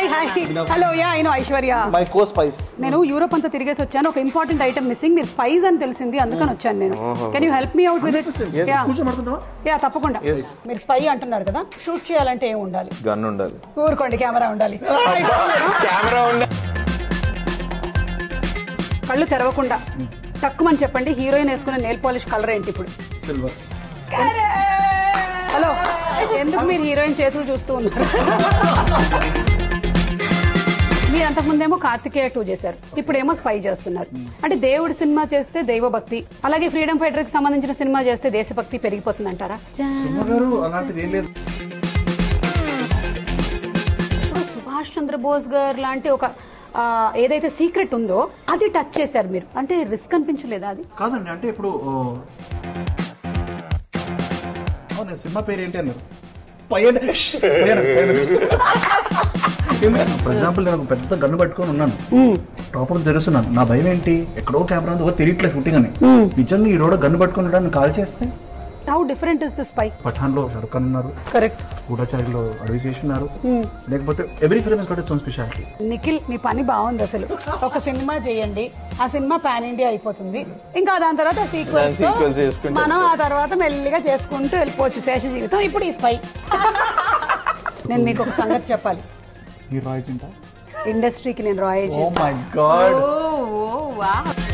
Hi hi hello yeah I know Aishwarya my co spice నేను Europe అంతా తిరిగేసి వచ్చాను ఒక ఇంపార్టెంట్ ఐటమ్ మిస్సింగ్ మీరు స్పైస్ అని తెలిసింది అందుకని వచ్చాను నేను can you help me out with it yeah కూర్చోబడుతుందా యా తప్పకుండా మీరు స్పై అంటున్నారు కదా షూట్ చేయాలంటే ఏం ఉండాలి గన్ ఉండాలి ఊరుకోండి కెమెరా ఉండాలి కెమెరా ఉండాలి కళ్ళు తెరవకుండా తక్కువని చెప్పండి హీరోయిన్ వేసుకున్న నెయిల్ పాలిష్ కలర్ ఏంటి ఇప్పుడు సిల్వర్ హలో ఎందుకు మీరు హీరోయిన్ చేతులు చూస్తూ ఉన్నారు మీరు అంతకుముందేమో కార్తికేయ టూ చేశారు ఇప్పుడేమో స్పై చేస్తున్నారు అంటే దేవుడి సినిమా చేస్తే దైవభక్తి అలాగే ఫ్రీడమ్ ఫైటర్ కి సంబంధించిన సినిమా చేస్తే దేశభక్తి పెరిగిపోతుంది అంటారా గారు అలాంటిది ఏం లేదు ఇప్పుడు సుభాష్ చంద్రబోస్ గారు లాంటి ఒక ఆ, ఏదైతే సీక్రెట్ ఉందో అది టచ్ చేశారు మీరు అంటే రిస్క్ అనిపించలేదా అది కాదండి అంటే ఇప్పుడు ఓ, అవును సినిమా పేరు ఏంటి అన్నారు స్పై అంటే స్పై అన్నారు, స్పై అన్నారు. ఫర్ ఎగ్జాంపుల్ నేను ఒక పెద్ద గన్ను పట్టుకొని ఉన్నాను టాప్ ఆఫ్ తెరుస్తున్నాను నా భయం ఏంటి ఎక్కడో కెమెరా ఉంది ఓ తెలియట్లే షూటింగ్ అని నిజంగా ఈ రోడ్ గన్ను పట్టుకొని ఉన్నాను కాల్ చేస్తే how different is the spy Pathaan లో షారుఖ్ ఖాన్ ఉన్నారు కరెక్ట్ గూఢచారిలో అడవి చేసి ఉన్నారు లేకపోతే every film is got its own speciality Nikhil మీ పని బాగుంది అసలు ఒక సినిమా చేయండి ఆ సినిమా పాన్ ఇండియా అయిపోతుంది ఇంకా దాని తర్వాత సీక్వెన్స్ దాని sequels చేసుకుంటూ మనం ఆ తర్వాత మెల్లిగా చేసుకుంటూ వెళ్ళిపోవచ్చు శేష జీవితం ఇప్పుడు ఈ స్పై నేను మీకు ఒక సంగతి చెప్పాలి ఈ రాయ్ చింత ఇండస్ట్రీకి నేను రాయేజ్ oh my god Oh, wow.